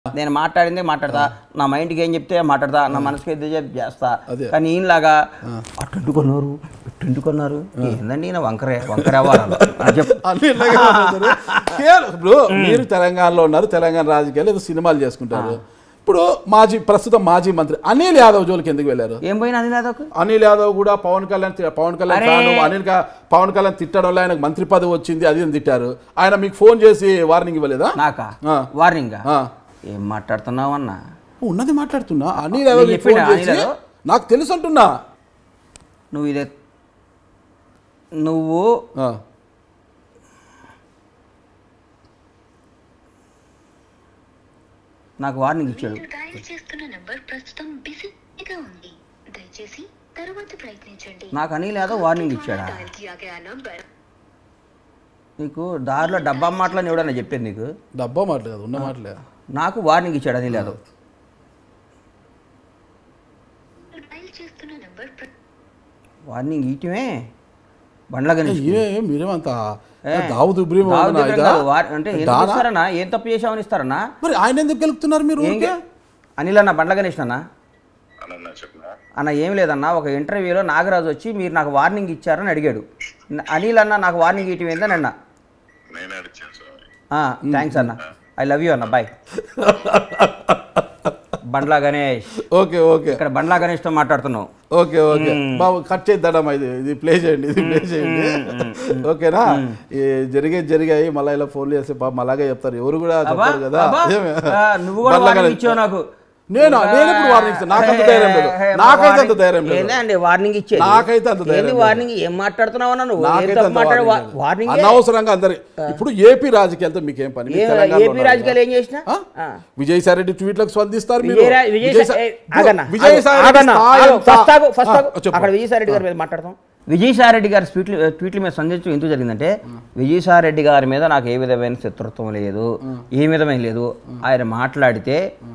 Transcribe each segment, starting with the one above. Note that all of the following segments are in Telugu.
నేను మాట్లాడిందే మాట్లాడతా నా మైండ్కి ఏం చెప్తే మాట్లాడతా నా మనసుకి ఏది చెప్తే చేస్తా అదే. కానీ ఈయనలాగా అట్టెంటుకున్నారు ఇట్టెంటుకున్నారు ఏందండి ఈయన వంకరే వంకరే అవ్వాలి చెప్పు అన్ని ఇలాగే మాట్లాడతారు. కేవలం ఇప్పుడు మీరు తెలంగాణలో ఉన్నారు తెలంగాణ రాజకీయాలు ఏదో సినిమాలు చేసుకుంటారు ఇప్పుడు మాజీ ప్రస్తుతం మాజీ మంత్రి అనిల్ యాదవ్ జోలికి ఎందుకు వెళ్ళారు ఏం పోయినా అది నాదొక అనిల్ యాదవ్ కూడా పవన్ కళ్యాణ్ తి- పవన్ కళ్యాణ్ అరే! ఫ్యాను అనిల్ కా- పవన్ కళ్యాణ్ తిట్టడంలో ఆయనకు మంత్రి పదవి వచ్చింది అది అని తిట్టారు ఆయన మీకు ఫోన్ చేసి వార్నింగ్ ఇవ్వలేదా నాకా ఆ. వార్నింగ్ ఆ. ఏం మాట్లాడుతున్నావు అన్న ఉన్నది మాట్లాడుతున్నా అనిల్ యాదవ్ నీకు మీకు ఫోన్ చెప్పిండా అనిల్ చేసి యాదవ్? నాకు తెలుసు అంటున్నా నువ్వు ఇదే నువ్వు ఆ. నాకు వార్నింగ్ ఇచ్చాడు మీరు డయల్ చేస్తున్న నంబర్ ప్రస్తుతం బిజీగా ఉంది దయచేసి తరువాత ప్రయత్నించండి నాకు అనిల్ యాదవ్ వార్నింగ్ ఇచ్చాడా డయల్ किया गया नंबर నీకు దారిలో డబ్బా మాటలని ఎవడన్నా చెప్పేది నీకు డబ్బా మాట్లాడదు ఉన్న మాటలే నాకు వార్నింగ్ ఇచ్చాడు అనిల్ యాదవ్ మీరు డయల్ చేస్తున్న నంబర్ ప్ర- వార్నింగ్ ఇయటమే బండ్ల గణేష్ ఏ మీరేమంతా ఏ, దావుద్ ఇబ్రహీం దావుద్ అవునా ఇబ్రహీం ఇదా? కాదు, వార్- అంటే ఎందుకు దానా? ఇస్తారన్నా ఏం తప్పు చేసామని ఇస్తారన్నా మరి ఆయన ఎందుకు గెలుపుతున్నారు మీరు ఏం ఊరికే? గే- అనిల్ అన్న బండ్ల గణేష్ అన్న అన్న చెప్పిన అన్న ఏం లేదన్న ఒక ఇంటర్వ్యూలో నాగరాజు వచ్చి మీరు నాకు వార్నింగ్ ఇచ్చారని అడిగాడు న- అనిల్ అన్న నాకు వార్నింగ్ ఇవ్వటం ఏందని అన్న నేనే అడిచాను స్వామి థ్యాంక్స్ అన్న ఐ లవ్ యూ అన్న bye Bandla Ganesh okay okay ఇక్కడ బండ్లా గణేష్తో మాట్లాడుతున్నావు ఓకే ఓకే బాబు కట్ చేద్దాడమ్మా ఇది ఇది ప్లే చేయండి ఇది ప్లే చేయండి ఓకేనా ఈ జరిగే జరిగాయి మళ్ళీ ఇలా ఫోన్ చేస్తే పాపం అలాగే చెప్తారు ఎవరు కూడా అబ్బా, చెప్పారు కదా అబ్బా, ఏమి? ఆ, నువ్వు కూడా మళ్ళా వార్నింగ్ కానీ- ఇచ్చావు నాకు నేను నేను ఎప్పుడు వార్నింగ్ ఇస్తాను నాకంత ధైర్యం లేదు హే, హే, నాకైతే అంత వార్నింగ్- ధైర్యం లేదు ఏందండి వార్నింగ్ ఇచ్చేది నాకైతే అంత ధైర్యం ఏంది లేదు. వార్నింగ్ ఏం మాట్లాడుతున్నావు అన్న నువ్వు ఏం నాకైతే తప్పు అంత మాట్లాడు వార్నింగ్ లేదు. వార్నింగ్ అనవసరంగా అందరి ఇప్పుడు ఏపీ రాజకీయాలతో మీకు ఏం పని మీరు తెలంగాణలో ఏపీ ఉన్నారు రాజకీయాలు కదా. ఏం చేసినా ఆ? ఆ. విజయసాయి రెడ్డి ట్వీట్లకు స్పందిస్తారు మీరు విజయరా- విజయసా- విజయసా- ఏ, ఆగన్నా, విజయసాయి ఆగు, రెడ్డి ఆగన్నా, స్థాయి ఆగు, ఎంత? ఫస్ట్ ఆగు, ఫస్ట్ ఆగు. ఆ, చెప్పు. అక్కడ విజయసాయి రెడ్డి గారి మీద మాట్లాడతాం విజయసాయి రెడ్డి గారి ట్వీట్లు ట్వీట్ల మీద సందేశం ఎందుకు జరిగిందంటే విజయసాయి రెడ్డి గారి మీద నాకు ఏ విధమైన శత్రుత్వం లేదు ఏ విధమైన లేదు ఆయన మాట్లాడితే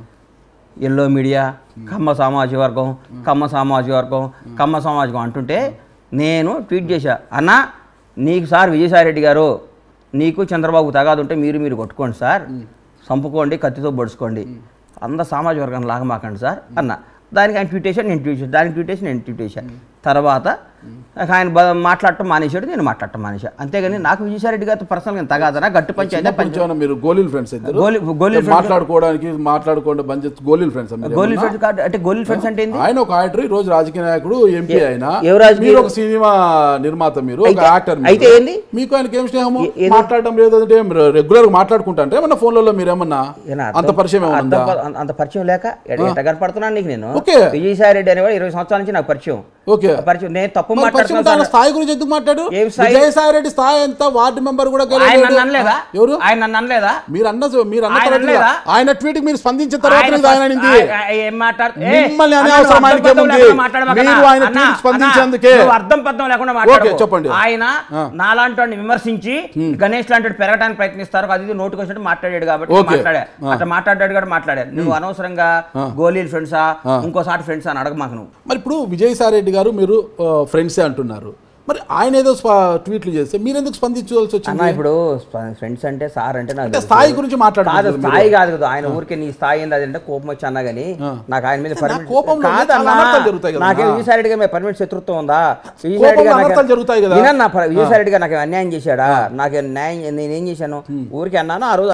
ఎల్లో మీడియా కమ్మ సామాజిక వర్గం కమ్మ సామాజిక వర్గం కమ్మ సామాజికం అంటుంటే నేను ట్వీట్ చేశా అన్న నీకు సార్ విజయసాయి రెడ్డి గారు నీకు చంద్రబాబు తగాదు ఉంటే మీరు మీరు కొట్టుకోండి సార్ చంపుకోండి కత్తితో పొడుచుకోండి అంత సామాజిక వర్గాన్ని లాగమాకండి సార్ అన్న దానికి ఆయన ట్వీట్ చేశాను నేను ట్వీట్ చేశాను దానికి ట్వీట్ చేసి నేను ట్వీట్ చేశాను తర్వాత ఆయన బ- మాట్లాడటం మానేశాడు నేను మాట్లాడటం మానేశా అంతేగాని నాకు విజయసాయి రెడ్డి గారితో పర్సనల్గా తగాదనా గట్టి పంచాయతీ చిన్నప్పటి నుంచి ఏమన్నా మీరు గోళీలు ఫ్రెండ్స్ ఇద్దరు గోలీ- గోలీల friends- మాట్లాడుకోవడానికి మాట్లాడుకోండి బంద్ చేసి గోళీలు ఫ్రెండ్స్ గోలీ ఫ్రెండ్స్ కార్డు అంటే గోలీ ఫ్రెండ్స్ అంటే ఏంది ఆయన ఒక యాక్టర్ ఈ రోజు రాజకీయ నాయకుడు ఎంపీ ఏ- అయినా ఏ రాజకీయ- మీరు ఒక సినిమా నిర్మాత మీరు ఒక అయితే- యాక్టర్ మీరు. అయితే ఏంది? మీకు ఆయనకి ఏం స్నేహము ఏ- ఏది? మాట్లాడడం లేదు అంటే రెగ్యులర్ గా మాట్లాడుకుంటా అంటే ఏమన్నా ఫోన్లలో మీరు ఏమన్నా ఏనా అంత పరిచయం ఏమన్నా అంత ఉందా? ప- అంత- అంత పరిచయం లేక ఎట ఎట కనపడుతున్నాను నీకు నేను ఓకే. విజయసాయి రెడ్డి అనేవాడు ఇరవై సంవత్సరాల నుంచి నాకు పరిచయం ఓకే ఆ పరిచయం నేను తప్పు మరి పరిచయం ఉంటే ఆయన మాట్లాడుతున్నాను స్థాయి గురించి ఎందుకు మాట్లాడు ఏం స్థాయి? విజయసాయి రెడ్డి స్థాయి ఎంత వార్డు మెంబర్ కూడా ఆయన గెలవలేడు. నన్ను అనలేదా ఎవరు ఆయన నన్ను అనలేదా మీరు అన్న మీరు అన్న ఆయన తర్వాత అనలేదా? ఆయన ట్వీట్ మీరు స్పందించిన తర్వాత ఆయన నీకు ఆయన అనింది ఫస్ట్- ఆ- ఏం మాట్లాడు- ఏ, మిమ్మల్ని అనే అన్న, అవసరం నువ్వు ఆయనకి అర్థం పర్థం ఏముంది? లేకుండా మాట్లాడమాకన్నా. మీరు ఆయన అన్న, tweet స్పందించేందుకే. అన్న, నువ్వు అర్థం పద్ధం లేకుండా మాట్లాడు ఓకే, చెప్పండి. ఆయన ఆ. నాలాంటి వాడిని విమర్శించి గణేష్ లాంటి వాడు పెరగడానికి ప్రయత్నిస్తారు అది ఇది నోటుకు వచ్చినట్టు మాట్లాడాడు కాబట్టి ఓకే. మాట్లాడా ఆ. అట్లా మాట్లాడాడు కూడా మాట్లాడాడు నువ్వు అనవసరంగా గోళీలు ఫ్రెండ్సా ఇంకోసారి ఫ్రెండ్స్ అని అడగ మాకు నువ్వు మరి ఇప్పుడు విజయసాయి రెడ్డి గారు మీరు ఫ్రెండ్సే అంటున్నారు మరి ఆయన ఏదో స్ప- ట్వీట్లు చేస్తే మీరు ఎందుకు స్పందించవలసి అన్న వచ్చింది ఇప్పుడు ఫ్రెండ్స్ అంటే సార్ అంటే నాకు అంటే తెలుసు. స్థాయి గురించి కాదు మాట్లాడుతున్నారు మీరు. స్థాయి కాదు కదా ఆయన ఊరికే నీ స్థాయి ఏంది అదంటే కోపం వచ్చి అన్నా కానీ నాకు ఆయన మీద నా పర్మిట్ కోపంలో కాదన్నా చాలా అనర్థాలు జరుగుతాయి కదా నాకే అన్న. విజయసాయి రెడ్డి గారి మీద పర్మిట్ శత్రుత్వం ఉందా విజయసాయి కోపంలో రెడ్డి గారు నాకు- అనర్థాలు జరుగుతాయి కదా. వినన్నా, ప- విజయసాయి రెడ్డి గారు నాకు అన్యాయం చేశాడా నాకు న్యాయం నేనేం చేశాను ఊరికే అన్నాను ఆ రోజు